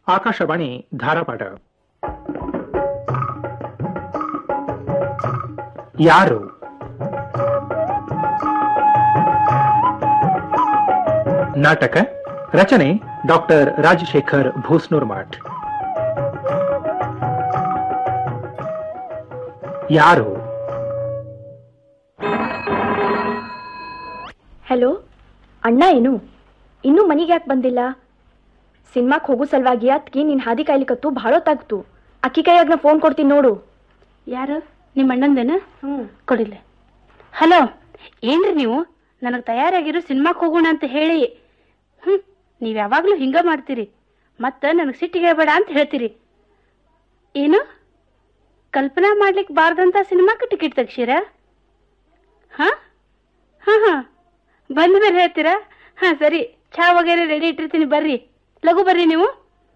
ಆಕಾಶವಾಣಿ ಧಾರವಾಡ ಯಾರು ನಾಟಕ ರಚನೆ ಡಾಕ್ಟರ್ ರಾಜಶೇಖರ್ ಭೂಸ್ನೂರ್ ಮಠ್ ಯಾರು ಹಲೋ ಅಣ್ಣ ಏನು ಇನ್ನೂ ಮನೆಗೆ ಯಾಕೆ ಬಂದಿಲ್ಲ ಸಿನಿಮಾಕ್ ಹೋಗೋ ಸಲುವಾಗಿ ಅತ್ಕಿ ನಿನ್ ಹಾದಿ ಕಾಯ್ಲಿಕತ್ತು ಭಾಳ ಹೊತ್ತಾಗ್ತು ಅಕ್ಕಿ ಕೈಯಾಗ ನಾ ಫೋನ್ ಕೊಡ್ತೀನಿ ನೋಡು ಯಾರು ನಿಮ್ಮ ಅಣ್ಣಂದೇನ ಕೊಡಿಲ್ಲ ಹಲೋ ಏನ್ರಿ ನೀವು ನನಗೆ ತಯಾರಾಗಿರೋ ಸಿನಿಮಾಕ್ಕೆ ಹೋಗೋಣ ಅಂತ ಹೇಳಿ ಹ್ಞೂ ನೀವು ಯಾವಾಗಲೂ ಹಿಂಗ ಮಾಡ್ತೀರಿ ಮತ್ತೆ ನನಗೆ ಸಿಟ್ಟಿಗೆ ಹೇಳ್ಬೇಡ ಅಂತ ಹೇಳ್ತೀರಿ ಏನು ಕಲ್ಪನಾ ಮಾಡ್ಲಿಕ್ಕೆ ಬಾರ್ದಂತ ಸಿನಿಮಾಕ್ಕೆ ಟಿಕೆಟ್ ತೆಗ್ಸಿರಾ ಹಾಂ ಹಾಂ ಹಾಂ ಬಂದ ಮೇಲೆ ಹೇಳ್ತೀರಾ ಹಾಂ ಸರಿ ಚಹಾ ವಗೇರೆ ರೆಡಿ ಇಟ್ಟಿರ್ತೀನಿ ಬರ್ರಿ ಲಘು ಬರ್ರಿ ನೀವು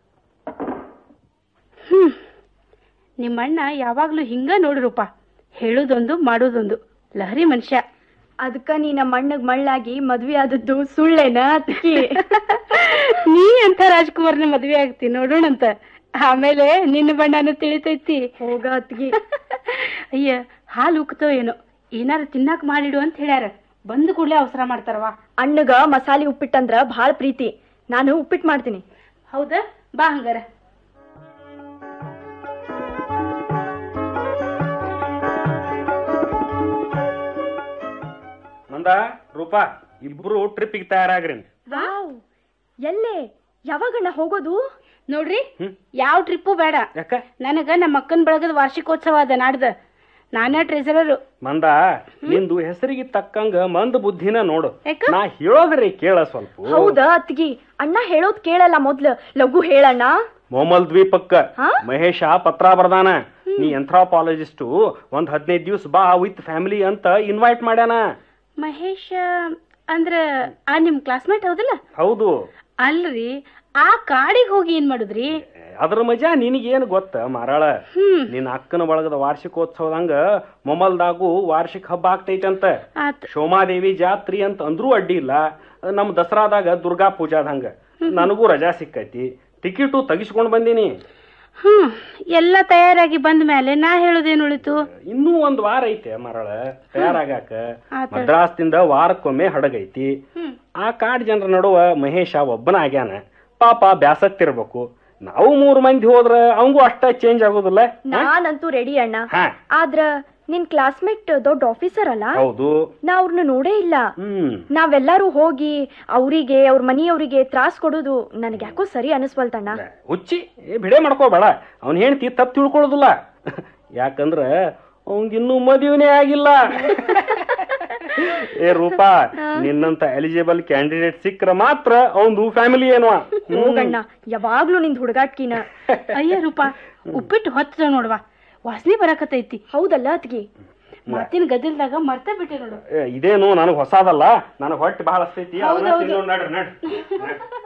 ಹ್ಞೂ ನಿಮ್ಮಣ್ಣ ಯಾವಾಗ್ಲೂ ಹಿಂಗ ನೋಡ್ರೂಪ ಹೇಳೋದೊಂದು ಮಾಡೋದೊಂದು ಲಹರಿ ಮನುಷ್ಯ ಅದಕ್ಕ ನೀ ನಮ್ಮ ಅಣ್ಣಗ್ ಮಳ್ಳಾಗಿ ಮದ್ವೆ ಆದದ್ದು ಸುಳ್ಳೇನ ಅತ್ಕಿ ನೀ ಎಂಥ ರಾಜ್ಕುಮಾರ್ನ ಮದ್ವೆ ಆಗ್ತಿ ನೋಡೋಣಂತ ಆಮೇಲೆ ನಿನ್ನ ಬಣ್ಣನು ತಿಳಿತೈತಿ ಹೋಗ ಅತ್ಗಿ ಅಯ್ಯ ಹಾಲು ಉಕ್ತೋ ಏನೋ ಏನಾರ ತಿನ್ನಾಕ ಮಾಡಿಡು ಅಂತ ಹೇಳ್ಯಾರ ಬಂದು ಕೂಡಲೇ ಅವಸರ ಮಾಡ್ತಾರವಾ ಅಣ್ಣಗ ಮಸಾಲೆ ಉಪ್ಪಿಟ್ಟಂದ್ರ ಭಾಳ ಪ್ರೀತಿ ನಾನು ಉಪ್ಪಿಟ್ಟು ಮಾಡ್ತೀನಿ ಹೌದಾ ಬಾ ಹಂಗಾರ ನಂದ ರೂಪಾ ಇಬ್ರು ಟ್ರಿಪ್ಪಿಗೆ ತಯಾರಾಗ್ರಿ ವಾವ್ ಎಲ್ಲೇ ಯಾವಾಗಣ್ಣ ಹೋಗೋದು ನೋಡ್ರಿ ಹ್ಮ್. ಯಾವ ಟ್ರಿಪ್ಪು ಬೇಡ ಯಾಕ ನನಗ ನಮ್ಮ ಅಕ್ಕನ ಬಳಗದ ವಾರ್ಷಿಕೋತ್ಸವ ಅದ ನಾಡ್ದ ನಾನೇ ಟ್ರೆಸರರು ಮಂದ ನಿಂದು ಹೆಸರಿಗೆ ತಕ್ಕಂಗ ಮಂದ ಬುದ್ಧಿನ ನೋಡು ಯಾಕ? ನಾ ಹೇಳೋದ್ರಿ ಕೇಳ ಸ್ವಲ್ಪ ಹೌದಾ ಅತ್ಗಿ ಅಣ್ಣ ಹೇಳೋದ್ ಕೇಳಲ್ಲ ಮೊದ್ಲು ಲಘು ಹೇಳಣ್ಣ ಮೋಮಲ್ ದ್ವೀಪಕ್ಕ ಹಾ? ಮಹೇಶ ಪತ್ರ ಬರ್ದಾನ ನೀ ಎಂಥ್ರಾಪಾಲಜಿಸ್ಟು ಒಂದ್ ಹದಿನೈದು ದಿವ್ಸ ಬಾ ವಿತ್ ಫ್ಯಾಮಿಲಿ ಅಂತ ಇನ್ವೈಟ್ ಮಾಡ್ಯಾನ ಮಹೇಶ ಅಂದ್ರ ಆ ನಿಮ್ ಕ್ಲಾಸ್ಮೇಟ್ ಹೌದಲ್ಲ ಹೌದು ಅಲ್ರಿ ಆ ಕಾಡಿಗೆ ಹೋಗಿ ಏನ್ ಮಾಡುದ್ರಿ ಅದ್ರ ಮಜಾ ನಿನಗೇನು ಗೊತ್ತ ಮಾರಾಳ ಹ್ಮ್ ನಿನ್ನ ಅಕ್ಕನ ಬಳಗದ ವಾರ್ಷಿಕೋತ್ಸವದಂಗ ಮೊಮಲ್ದಾಗೂ ವಾರ್ಷಿಕ ಹಬ್ಬ ಆಗ್ತೈತಂತ ಆತ್ ಶೋಮಾದೇವಿ ಜಾತ್ರಿ ಅಂತ ಅಂದ್ರೂ ಅಡ್ಡಿ ಇಲ್ಲ ನಮ್ಮ ದಸರಾದಾಗ ದುರ್ಗಾ ಪೂಜಾದಂಗ ನನಗೂ ರಜಾ ಸಿಕ್ಕೈತಿ ಟಿಕೆಟು ತೆಗಿಸ್ಕೊಂಡ್ ಬಂದೀನಿ ಹ್ಮ್ ಎಲ್ಲ ತಯಾರಾಗಿ ಬಂದ ಮೇಲೆ ನಾ ಹೇಳೋದೇನ್ ಉಳಿತು ಇನ್ನೂ ಒಂದ್ ವಾರ ಐತೆ ಮರಳ ತಯಾರಾಗಾಕ ಆತ. ಮದ್ರಾಸ್ದಿಂದ ವಾರಕ್ಕೊಮ್ಮೆ ಹಡಗೈತಿ ಹ್ಮ್ ಆ ಕಾಡ್ ಜನರ ನಡುವ ಮಹೇಶ ಒಬ್ಬನ ಆಗ್ಯಾನ ಪಾಪ ಬ್ಯಾಸತ್ತಿರ್ಬೇಕು ನಾವು ಮೂರು ಮಂದಿ ಹೋದ್ರ ಅವಂಗೂ ಅಷ್ಟ ಚೇಂಜ್ ಆಗೋದಿಲ್ಲ ನಾನಂತೂ ರೆಡಿ ಅಣ್ಣ ಹಾ ಆದ್ರ ನಿನ್ ಕ್ಲಾಸ್ಮೇಟ್ ದೊಡ್ಡ ಆಫೀಸರ್ ಅಲ್ಲ ಹೌದು ನಾ ಅವ್ರನ್ನ ನೋಡೇ ಇಲ್ಲ ಹ್ಮ್ ನಾವೆಲ್ಲರೂ ಹೋಗಿ ಅವರಿಗೆ ಅವ್ರ ಮನೆಯವರಿಗೆ ತ್ರಾಸ್ ಕೊಡೋದು ನನಗೆ ಯಾಕೋ ಸರಿ ಅನಿಸ್ವಲ್ತಣ್ಣ ಹುಚ್ಚಿ ಏ ಬಿಡೆ ಮಾಡ್ಕೋಬೇಡ ಅವನ್ ಹೆಂಡತಿ ತಪ್ಪು ತಿಳ್ಕೊಳ್ಳೋದಿಲ್ಲ ಯಾಕಂದ್ರ ಅವಂಗಿನ್ನೂ ಮದುವೆನೇ ಆಗಿಲ್ಲ ಏ ರೂಪಾ ನಿನ್ನಂತ ಎಲಿಜಿಬಲ್ ಕ್ಯಾಂಡಿಡೇಟ್ ಸಿಕ್ಕ್ರ ಮಾತ್ರ ಅವಂದು ಫ್ಯಾಮಿಲಿ ಏನವ ಹೋಗಣ್ಣ ಯಾವಾಗ್ಲೂ ನಿಂದ್ ಹುಡುಗಾಟ್ಕಿನ ಅಯ್ಯ ರೂಪಾ ಉಪ್ಪಿಟ್ಟು ಹೊತ್ತ ನೋಡ್ವಾ ವಾಸನೆ ಬರಾಕತೈತಿ ಹೌದಲ್ಲ ಅತ್ಗಿ ಮಾತಿನ ಗದ್ದಲ್ದಾಗ ಮರ್ತ ಬಿಟ್ಟೆ ನೋಡು ಇದೇನು ನನಗ್ ಹೊಸಾದಲ್ಲ ನನಗ್ ಹೊಟ್ಟೆ ಬಹಳ ಹಸ್ತೈತಿ ಅದನ್ನ ಹೌದೌದು. ತಿನ್ನೋಣ ನಡ್ರಿ ನಡ್ರಿ